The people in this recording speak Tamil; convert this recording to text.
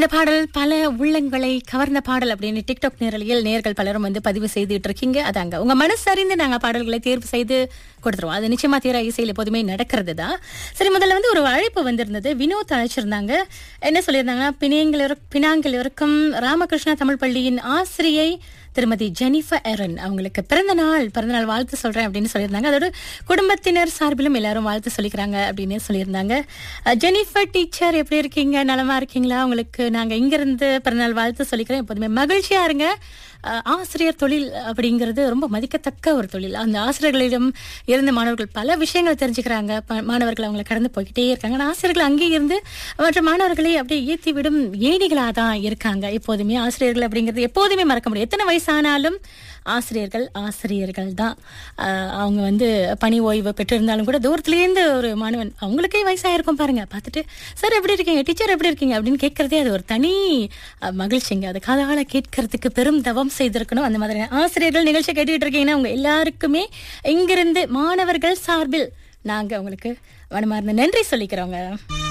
இந்த பாடல் பல உள்ளங்களை கவர்ந்த பாடல் அப்படின்னு டிக்டாக் நேரலையில் நேர்கள் பலரும் வந்து பதிவு செய்துட்டு இருக்கீங்க அதாங்க உங்க மனசு அறிந்து நாங்க பாடல்களை தேர்வு செய்து கொடுத்துருவோம் அது நிச்சயமா தீர இசையில் எப்போதுமே நடக்கிறது தான் சரி முதல்ல வந்து ஒரு அழைப்பு வந்திருந்தது வினோத் அழைச்சிருந்தாங்க என்ன சொல்லியிருந்தாங்கன்னா பினாங்கில் பினாங்கில் இருக்கும் ராமகிருஷ்ணா தமிழ் பள்ளியின் ஆசிரியை திருமதி ஜெனிஃபர் எரன் அவங்களுக்கு பிறந்த நாள் பிறந்த நாள் வாழ்த்து சொல்றேன் அப்படின்னு சொல்லியிருந்தாங்க அதோட குடும்பத்தினர் சார்பிலும் எல்லாரும் வாழ்த்து சொல்லிக்கிறாங்க அப்படின்னு சொல்லியிருந்தாங்க அஹ், ஜெனிஃபர் டீச்சர் எப்படி இருக்கீங்க நலமா இருக்கீங்களா உங்களுக்கு நாங்க இங்கிருந்து பிறந்தநாள் வாழ்த்து சொல்லிக்கிறோம் எப்போதுமே மகிழ்ச்சியா இருங்க அஹ், ஆசிரியர் தொழில் அப்படிங்கிறது ரொம்ப மதிக்கத்தக்க ஒரு தொழில் அந்த ஆசிரியர்களிடம் இருந்து மாணவர்கள் பல விஷயங்கள் தெரிஞ்சுக்கிறாங்க ப- மாணவர்கள் அவங்களை கடந்து போய்கிட்டே இருக்காங்க ஆனா ஆசிரியர்கள் அங்கே இருந்து மற்ற மாணவர்களை அப்படியே ஏற்றி விடும் ஏணிகளா தான் இருக்காங்க எப்போதுமே ஆசிரியர்கள் அப்படிங்கிறது எப்போதுமே மறக்க முடியும் எத்தனை வயசானாலும் ஆசிரியர்கள் ஆசிரியர்கள் தான் ஆஹ் அவங்க வந்து பணி ஓய்வு பெற்றிருந்தாலும் கூட தூரத்துலேருந்து ஒரு மாணவன் அவங்களுக்கே வயசாயிருக்கும் பாருங்க பார்த்துட்டு சார் எப்படி இருக்கீங்க டீச்சர் எப்படி இருக்கீங்க அப்படின்னு கேட்கறதே அது ஒரு தனி அஹ், மகிழ்ச்சிங்க அது காதால கேட்கறதுக்கு பெரும் தவம் செய்திருக்கணும் அந்த மாதிரி ஆசிரியர்கள் நிகழ்ச்சி கேட்டுக்கிட்டு இருக்கீங்கன்னா உங்க எல்லாருக்குமே இங்கிருந்து மாணவர்கள் சார்பில் நாங்க உங்களுக்கு மனமார்ந்த நன்றி சொல்லிக்கிறோங்க